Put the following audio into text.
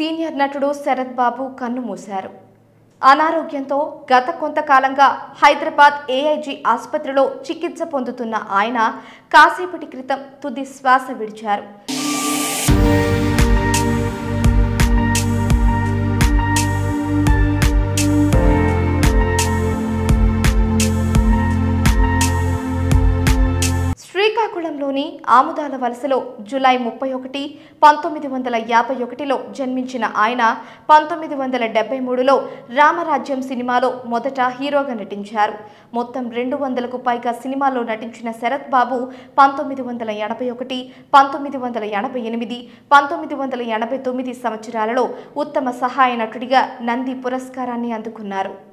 senior నటుడు శరత్ బాబు కన్నుమూశారు అనారోగ్యంతో గత కొంతకాలంగా హైదరాబాద్ ఏఐజీ ఆసుపత్రిలో చికిత్స పొందుతున్న ఆయన కాసేపటి క్రితం తుది శ్వాస విడిచారు శ్రీకాకుళంలోని ఆముదాల వలసలో జులై ముప్పై ఒకటి పంతొమ్మిది వందల యాభై ఒకటిలో జన్మించిన ఆయన పంతొమ్మిది వందల డెబ్బై మూడులో రామరాజ్యం సినిమాలో మొదట హీరోగా నటించారు మొత్తం రెండు వందలకు పైగా సినిమాల్లో నటించిన శరత్ బాబు పంతొమ్మిది వందల ఎనభై ఒకటి పంతొమ్మిది వందల ఎనభై ఎనిమిది పంతొమ్మిది వందల ఎనభై తొమ్మిది సంవత్సరాలలో ఉత్తమ సహాయ నటుడిగా నంది పురస్కారాన్ని అందుకున్నారు